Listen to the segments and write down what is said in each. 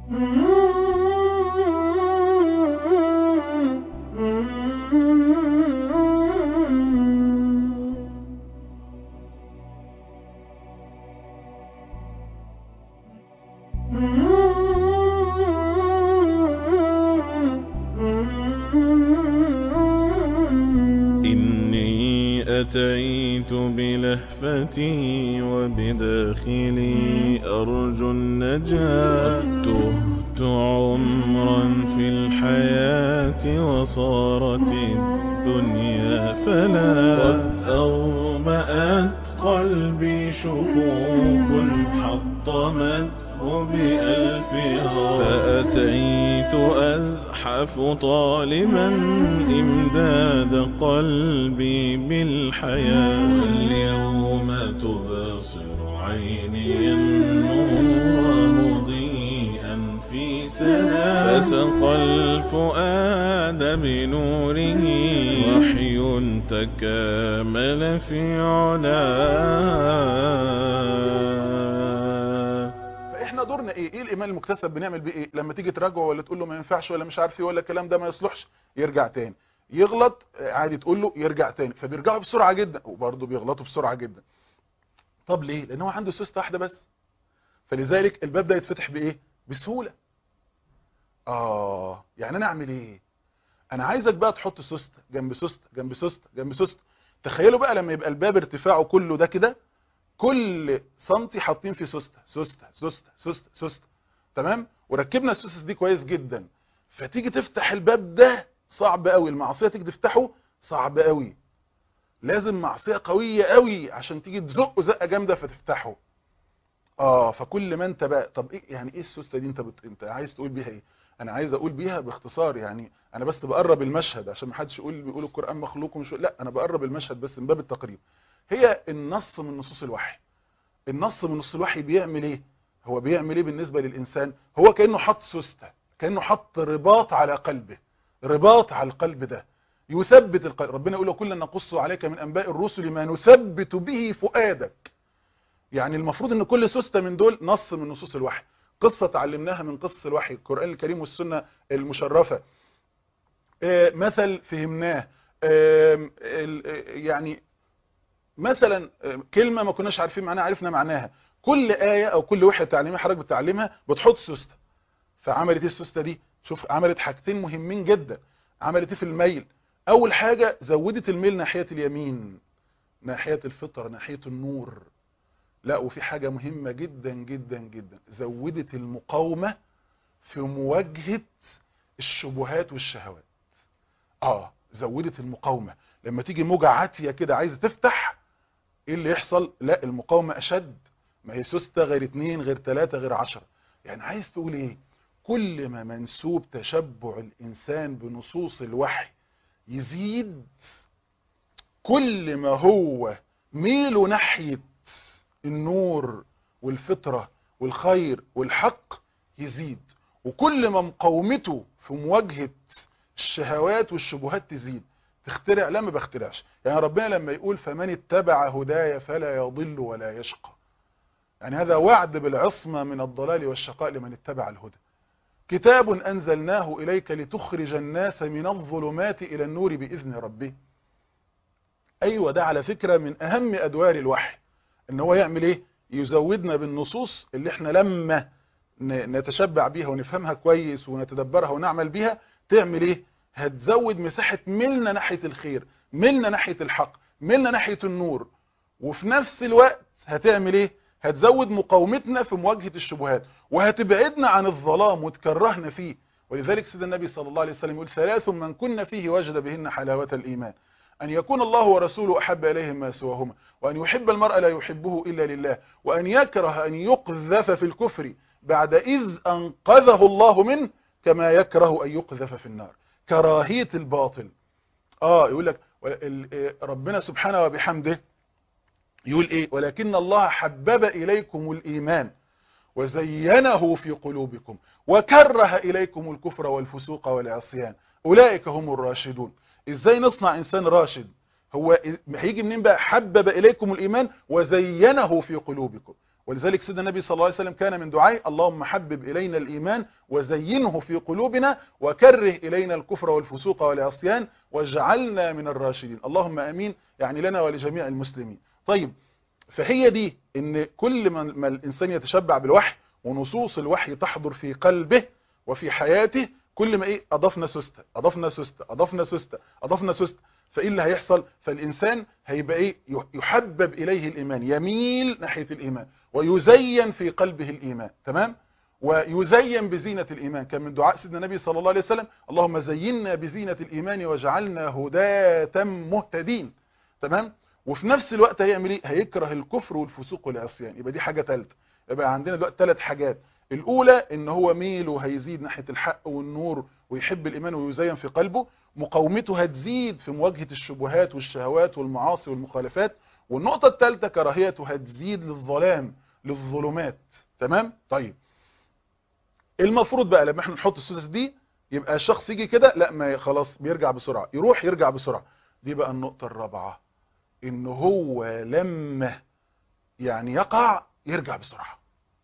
إني أتيت بلهفتي وبداخلي أرجو النجاة تهت عمرا في الحياة وصارت الدنيا فلا قد أغمأت قلبي شكوك حطمته بألفها فأتيت أزحف طالبا إمداد قلبي بالحياة اليوم تبصر عيني النور مضيئا في سنة فسقى الفؤاد بنوره وحي تكامل في علاه فاحنا دورنا ايه ايه الايمان المكتسب بنعمل بيه ايه لما تيجي تراجعه ولا تقول له ما ينفعش ولا مش عارف ايه ولا الكلام ده ما يصلحش يرجع تاني يغلط آه، عادي تقول له يرجع تاني فبيرجعوا بسرعه جدا وبرضه بيغلطوا بسرعه جدا طب ليه لان هو عنده سوسته واحده بس فلذلك الباب ده يتفتح بايه بسهوله اه يعني انا اعمل ايه انا عايزك بقى تحط سوسته جنب سوسته جنب سوسته جنب سوسته تخيلوا بقى لما يبقى الباب ارتفاعه كله ده كده كل سنتي حاطين فيه سوسته سوسته سوسته سوسته سوسته تمام وركبنا السوسس دي كويس جدا فتيجي تفتح الباب ده صعب قوي المعصيه تيجي تفتحه صعب قوي لازم معصيه قويه قوي عشان تيجي تزقه زقه جامده فتفتحه اه فكل ما انت بقى طب ايه يعني ايه السوسته دي انت بت... انت عايز تقول بيها ايه انا عايز اقول بيها باختصار يعني انا بس بقرب المشهد عشان ما حدش يقول بيقول القران مخلوق ومش لا انا بقرب المشهد بس من باب التقريب هي النص من نصوص الوحي النص من نصوص الوحي بيعمل ايه هو بيعمل ايه بالنسبه للانسان هو كانه حط سوسته كانه حط رباط على قلبه رباط على القلب ده يثبت القلب ربنا يقول له كلنا نقص عليك من انباء الرسل ما نثبت به فؤادك يعني المفروض ان كل سوسته من دول نص من نصوص الوحي قصه اتعلمناها من قصص الوحي القران الكريم والسنه المشرفه آه، مثل فهمناه آم، ال- آه، يعني مثلا آه، كلمه ما كناش عارفين معناها عرفنا معناها كل ايه او كل وحده تعليميه حضرتك بتعلمها بتحط سوسته فعملت ايه السوسته دي شوف عملت حاجتين مهمين جدا عملت ايه في الميل اول حاجه زودت الميل ناحيه اليمين ناحيه الفطره ناحيه النور لا وفي حاجه مهمه جدا جدا جدا زودت المقاومه في مواجهه الشبهات والشهوات اه زودت المقاومه لما تيجي موجه عاتيه كده عايزه تفتح ايه اللي يحصل لا المقاومه اشد ما هي سوسته غير اتنين غير تلاتة غير عشرة يعني عايز تقول ايه كل ما منسوب تشبع الانسان بنصوص الوحي يزيد كل ما هو ميله ناحية النور والفطرة والخير والحق يزيد وكل ما مقاومته في مواجهة الشهوات والشبهات تزيد تخترع لا ما بخترعش يعني ربنا لما يقول فمن اتبع هدايا فلا يضل ولا يشقى يعني هذا وعد بالعصمة من الضلال والشقاء لمن اتبع الهدى كتاب أنزلناه إليك لتخرج الناس من الظلمات إلى النور بإذن ربه أيوة ده على فكرة من أهم أدوار الوحي إن هو يعمل إيه يزودنا بالنصوص اللي احنا لما ن- نتشبع بيها ونفهمها كويس ونتدبرها ونعمل بيها تعمل إيه هتزود مساحة ملنا ناحية الخير ملنا ناحية الحق ملنا ناحية النور وفي نفس الوقت هتعمل ايه هتزود مقاومتنا في مواجهة الشبهات وهتبعدنا عن الظلام وتكرهنا فيه ولذلك سيدنا النبي صلى الله عليه وسلم يقول ثلاث من كن فيه وجد بهن حلاوة الإيمان أن يكون الله ورسوله أحب إليه ما سواهما وأن يحب المرء لا يحبه إلا لله وأن يكره أن يقذف في الكفر بعد إذ أنقذه الله منه كما يكره أن يقذف في النار كراهية الباطل آه يقول لك ال- ال- ربنا سبحانه وبحمده يقول ايه ولكن الله حبب اليكم الايمان وزينه في قلوبكم وكره اليكم الكفر والفسوق والعصيان اولئك هم الراشدون ازاي نصنع انسان راشد هو هيجي منين بقى حبب اليكم الايمان وزينه في قلوبكم ولذلك سيدنا النبي صلى الله عليه وسلم كان من دعائه اللهم حبب إلينا الإيمان وزينه في قلوبنا وكره إلينا الكفر والفسوق والعصيان واجعلنا من الراشدين اللهم أمين يعني لنا ولجميع المسلمين طيب فهي دي ان كل ما الإنسان يتشبع بالوحي ونصوص الوحي تحضر في قلبه وفي حياته كل ما ايه اضفنا سوستة اضفنا سوستة اضفنا سوستة اضفنا سوستة فايه اللي هيحصل فالانسان هيبقى ايه يحبب اليه الايمان يميل ناحية الايمان ويزين في قلبه الايمان تمام ويزين بزينة الايمان كان من دعاء سيدنا النبي صلى الله عليه وسلم اللهم زينا بزينة الايمان واجعلنا هداة مهتدين تمام وفي نفس الوقت هيعمل ايه هيكره الكفر والفسوق والعصيان يبقى دي حاجة ثالثه يبقى عندنا دلوقتي ثلاث حاجات الاولى ان هو ميله هيزيد ناحية الحق والنور ويحب الايمان ويزين في قلبه مقاومته هتزيد في مواجهة الشبهات والشهوات والمعاصي والمخالفات والنقطة الثالثة كراهيته هتزيد للظلام للظلمات تمام طيب المفروض بقى لما احنا نحط السوسس دي يبقى الشخص يجي كده لا ما خلاص بيرجع بسرعة يروح يرجع بسرعة دي بقى النقطة الرابعة ان هو لما يعني يقع يرجع بسرعة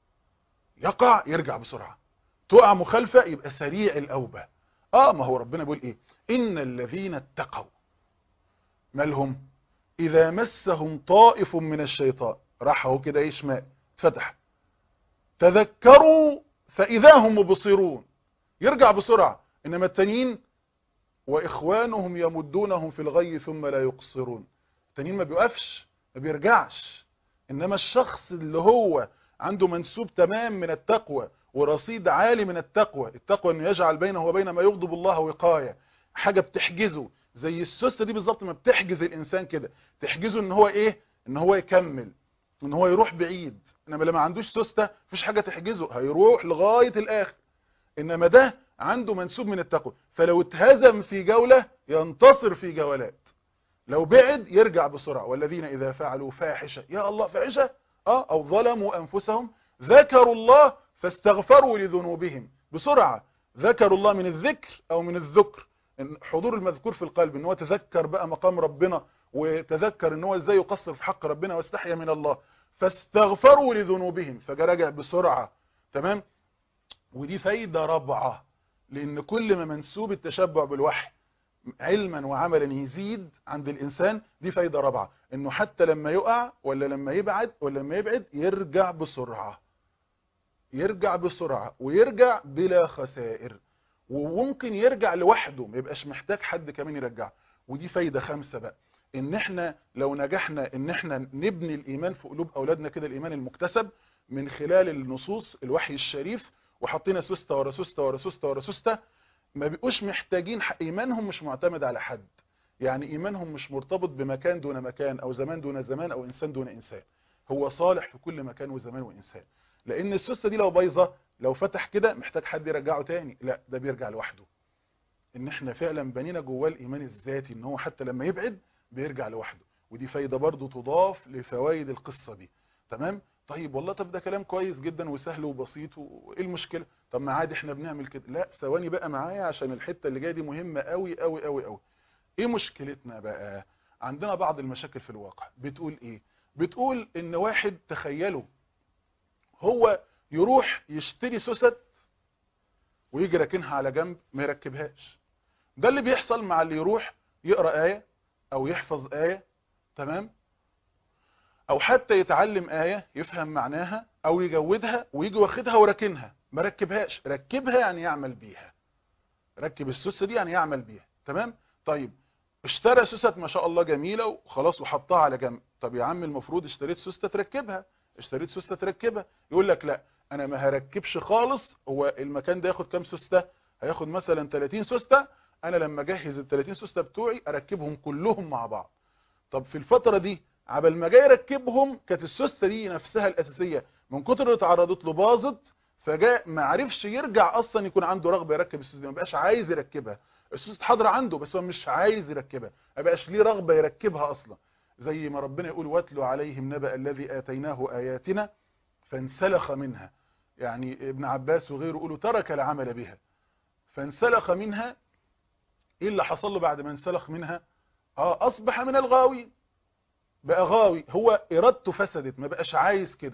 يقع يرجع بسرعة تقع مخالفة يبقى سريع الأوبة اه ما هو ربنا بيقول ايه ان الذين اتقوا مالهم اذا مسهم طائف من الشيطان راح اهو كده ايه شمال اتفتح تذكروا فاذا هم مبصرون يرجع بسرعة انما التانيين واخوانهم يمدونهم في الغي ثم لا يقصرون التانيين ما بيقفش ما بيرجعش انما الشخص اللي هو عنده منسوب تمام من التقوى ورصيد عالي من التقوى التقوى انه يجعل بينه وبين ما يغضب الله وقاية حاجة بتحجزه زي السوسة دي بالظبط ما بتحجز الانسان كده تحجزه ان هو ايه ان هو يكمل ان هو يروح بعيد انما لما عندوش سوستة مفيش حاجة تحجزه هيروح لغاية الاخر انما ده عنده منسوب من التقوى فلو اتهزم في جولة ينتصر في جولات لو بعد يرجع بسرعة والذين اذا فعلوا فاحشة يا الله فاحشة اه او ظلموا انفسهم ذكروا الله فاستغفروا لذنوبهم بسرعة ذكروا الله من الذكر او من الذكر حضور المذكور في القلب ان هو تذكر بقى مقام ربنا وتذكر ان هو ازاي يقصر في حق ربنا واستحيا من الله فاستغفروا لذنوبهم فجرجع بسرعة تمام ودي فايدة رابعة لان كل ما منسوب التشبع بالوحي علما وعملا يزيد عند الانسان دي فايدة رابعة انه حتى لما يقع ولا لما يبعد ولا لما يبعد يرجع بسرعة يرجع بسرعة ويرجع بلا خسائر وممكن يرجع لوحده ما يبقاش محتاج حد كمان يرجعه ودي فايدة خامسة بقى ان احنا لو نجحنا ان احنا نبني الايمان في قلوب اولادنا كده الايمان المكتسب من خلال النصوص الوحي الشريف وحطينا سوستة ورا سوستة ورا سوستة ورا سوستة ما بيبقوش محتاجين ايمانهم مش معتمد على حد يعني ايمانهم مش مرتبط بمكان دون مكان او زمان دون زمان او انسان دون انسان هو صالح في كل مكان وزمان وانسان لان السوسته دي لو بايظه لو فتح كده محتاج حد يرجعه تاني لا ده بيرجع لوحده ان احنا فعلا بنينا جواه الايمان الذاتي ان هو حتى لما يبعد بيرجع لوحده ودي فايده برضو تضاف لفوائد القصه دي تمام طيب والله طب ده كلام كويس جدا وسهل وبسيط وايه المشكله طب ما عادي احنا بنعمل كده لا ثواني بقى معايا عشان الحته اللي جايه دي مهمه قوي قوي قوي قوي ايه مشكلتنا بقى عندنا بعض المشاكل في الواقع بتقول ايه بتقول ان واحد تخيلوا هو يروح يشتري سوست ويجي راكنها على جنب ما يركبهاش ده اللي بيحصل مع اللي يروح يقرا ايه او يحفظ ايه تمام او حتى يتعلم ايه يفهم معناها او يجودها ويجي واخدها وراكنها ما ركبهاش ركبها يعني يعمل بيها ركب السوسه دي يعني يعمل بيها تمام طيب اشترى سوست ما شاء الله جميله وخلاص وحطها على جنب طب يا عم المفروض اشتريت سوسته تركبها اشتريت سوسته تركبها يقول لك لا انا ما هركبش خالص هو المكان ده ياخد كام سوسته هياخد مثلا 30 سوسته انا لما اجهز ال 30 سوسته بتوعي اركبهم كلهم مع بعض طب في الفتره دي عبل ما جاي يركبهم كانت السوسته دي نفسها الاساسيه من كتر اللي اتعرضت له باظت فجاء ما عرفش يرجع اصلا يكون عنده رغبه يركب السوسته دي ما بقاش عايز يركبها السوسته حاضره عنده بس هو مش عايز يركبها ما بقاش ليه رغبه يركبها اصلا زي ما ربنا يقول واتلو عليهم نبأ الذي آتيناه آياتنا فانسلخ منها يعني ابن عباس وغيره يقولوا ترك العمل بها فانسلخ منها ايه اللي حصل له بعد ما انسلخ منها اه اصبح من الغاوي بقى غاوي هو ارادته فسدت ما بقاش عايز كده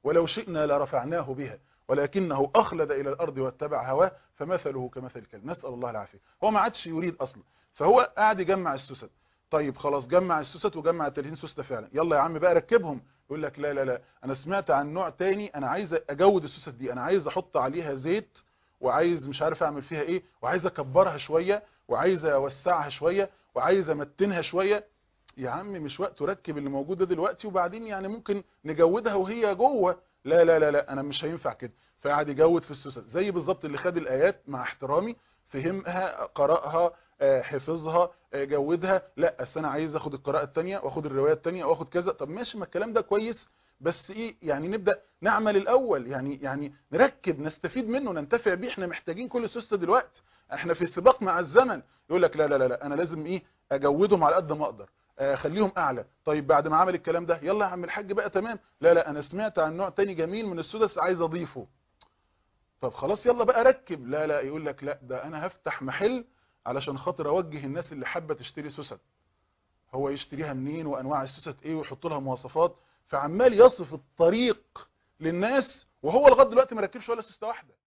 ولو شئنا لرفعناه بها ولكنه اخلد الى الارض واتبع هواه فمثله كمثل الكلب نسال الله العافيه هو ما عادش يريد اصلا فهو قاعد يجمع السوست طيب خلاص جمع السوست وجمع ال 30 سوسته فعلا يلا يا عم بقى ركبهم يقول لك لا لا لا انا سمعت عن نوع تاني انا عايز اجود السوست دي انا عايز احط عليها زيت وعايز مش عارف اعمل فيها ايه وعايز اكبرها شويه وعايز اوسعها شويه وعايز امتنها شويه يا عم مش وقت ركب اللي موجوده دلوقتي وبعدين يعني ممكن نجودها وهي جوه لا لا لا لا انا مش هينفع كده فقعد يجود في السوست زي بالظبط اللي خد الايات مع احترامي فهمها قرأها حفظها جودها لا اصل انا عايز اخد القراءه الثانيه واخد الروايه الثانيه واخد كذا طب ماشي ما الكلام ده كويس بس ايه يعني نبدا نعمل الاول يعني يعني نركب نستفيد منه ننتفع بيه احنا محتاجين كل سوسته دلوقتي احنا في سباق مع الزمن يقول لك لا لا لا, لا انا لازم ايه اجودهم على قد ما اقدر اخليهم اعلى طيب بعد ما عمل الكلام ده يلا يا عم الحاج بقى تمام لا لا انا سمعت عن نوع تاني جميل من السدس عايز اضيفه طب خلاص يلا بقى ركب لا لا يقول لك لا ده انا هفتح محل علشان خاطر اوجه الناس اللي حابه تشتري سوست هو يشتريها منين وانواع السوست ايه ويحط لها مواصفات فعمال يصف الطريق للناس وهو لغايه دلوقتي ما ركبش ولا سوسته واحده